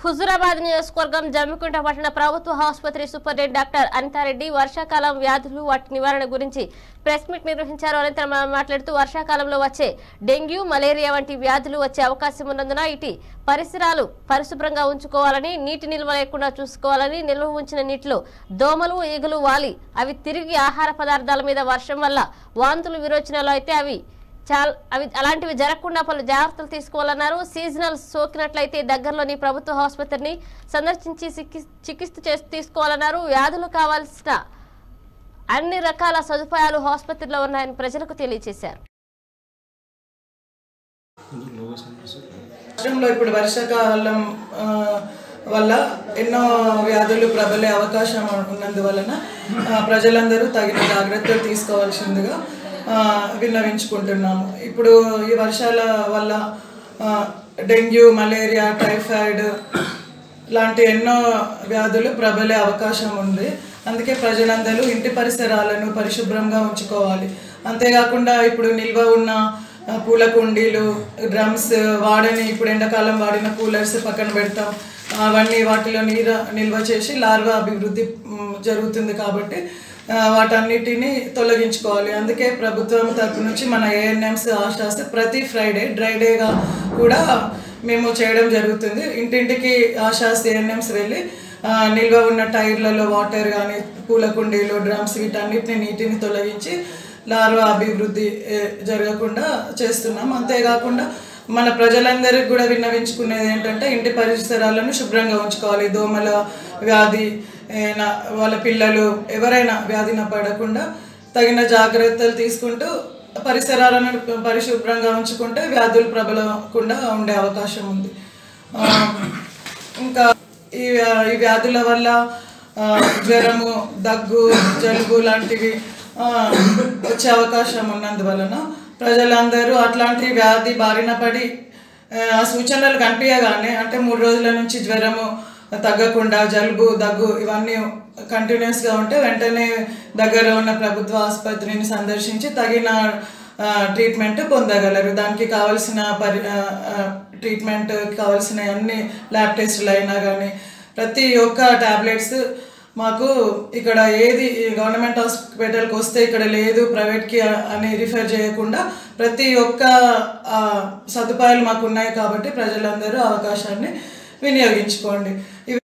హుజురాబాద్ నియోజకవర్గం జమ్మికుంట పట్టణ ప్రభుత్వ ఆసుపత్రి సూపరింటెండెంట్ డాక్టర్ అనితారెడ్డి వర్షాకాలం వ్యాధులు వాటి నివారణ గురించి ప్రెస్ మీట్ నిర్వహించారు అనంతరం ఆమె మాట్లాడుతూ వర్షాకాలంలో వచ్చే డెంగ్యూ మలేరియా వంటి వ్యాధులు వచ్చే అవకాశం ఉన్నందున ఇటు పరిసరాలు పరిశుభ్రంగా ఉంచుకోవాలని నీటి నిల్వ లేకుండా చూసుకోవాలని నిల్వ ఉంచిన నీటిలో దోమలు ఈగలు వాలి అవి తిరిగి ఆహార పదార్థాల మీద వర్షం వల్ల వాంతులు విరోచనాలు అయితే అవి చాలా అవి అలాంటివి జరగకుండా పలు జాగ్రత్తలు తీసుకోవాలన్నారు సీజనల్ సోకినట్లయితే దగ్గరలోని ప్రభుత్వ ఆసుపత్రిని సందర్శించి చికి- చికిత్స చేసి తీసుకోవాలన్నారు వ్యాధులు కావాల్సిన అన్ని రకాల సదుపాయాలు ఆసుపత్రిలో ఉన్నాయని ప్రజలకు తెలియజేశారు రాష్ట్రంలో ఇప్పుడు వర్షాకాలం ఆ, వల్ల ఎన్నో వ్యాధులు ప్రబలే అవకాశం ఉన్నందువలన ఆ, ప్రజలందరూ తగిన జాగ్రత్తలు తీసుకోవాల్సిందిగా ఆ, విన్నవించుకుంటున్నాము ఇప్పుడు ఈ వర్షాల వల్ల ఆ, డెంగ్యూ మలేరియా టైఫాయిడ్ లాంటి ఎన్నో వ్యాధులు ప్రబలే అవకాశం ఉంది అందుకే ప్రజలందరూ ఇంటి పరిసరాలను పరిశుభ్రంగా ఉంచుకోవాలి అంతేకాకుండా ఇప్పుడు నిల్వ ఉన్న ఆ, పూల కుండీలు డ్రమ్స్ వాడని ఇప్పుడు ఎండాకాలం వాడిన కూలర్స్ పక్కన పెడతాం అవన్నీ వాటిలో నీరు నిల్వ చేసి లార్వా అభివృద్ధి మ్, జరుగుతుంది కాబట్టి ఆ, వాటన్నిటిని తొలగించుకోవాలి అందుకే ప్రభుత్వం తరపు నుంచి మన ఏఎన్ఎంస్ ఆశాస్ ప్రతి ఫ్రైడే డ్రై డేగా కూడా మేము చేయడం జరుగుతుంది ఇంటింటికి ఆశాస్ ఏఎన్ఎంస్ వెళ్ళి ఆ, నిల్వ ఉన్న టైర్లలో వాటర్ కానీ పూల కుండీలు డ్రమ్స్ వీటన్నిటిని నీటిని తొలగించి లార్వా అభివృద్ధి ఏ, జరగకుండా చేస్తున్నాం అంతేకాకుండా మన ప్రజలందరికీ కూడా విన్నవించుకునేది ఏంటంటే ఇంటి పరిసరాలను శుభ్రంగా ఉంచుకోవాలి దోమల వ్యాధి ఏ, నా- వాళ్ళ పిల్లలు ఎవరైనా వ్యాధిన పడకుండా తగిన జాగ్రత్తలు తీసుకుంటూ పరిసరాలను పరిశుభ్రంగా ఉంచుకుంటే వ్యాధులు ప్రబలకుండా ఉండే అవకాశం ఉంది ఆ, ఇంకా ఈ వ్యా- ఈ వ్యాధుల వల్ల ఆ, జ్వరము దగ్గు జలుబు లాంటివి ఆ, వచ్చే అవకాశం ఉన్నందువలన ప్రజలందరూ అట్లాంటి వ్యాధి బారిన పడి ఆ, ఆ సూచనలు కనిపించగానే అంటే మూడు రోజుల నుంచి జ్వరము తగ్గకుండా జలుబు దగ్గు ఇవన్నీ కంటిన్యూస్గా ఉంటే వెంటనే దగ్గర ఉన్న ప్రభుత్వ ఆసుపత్రిని సందర్శించి తగిన ఆ, ట్రీట్మెంట్ పొందగలరు దానికి కావలసిన పరి ఆ, ఆ, ట్రీట్మెంట్ కావాల్సిన అన్ని ల్యాబ్ టెస్టులు అయినా కానీ ప్రతి ఒక్క టాబ్లెట్స్ మాకు ఇక్కడ ఏది ఈ గవర్నమెంట్ హాస్పిటల్కి వస్తే ఇక్కడ లేదు ప్రైవేట్కి అని రిఫర్ చేయకుండా ప్రతి ఒక్క ఆ, సదుపాయాలు మాకు ఉన్నాయి కాబట్టి ప్రజలందరూ అవకాశాన్ని వినియోగించుకోండి ఇవి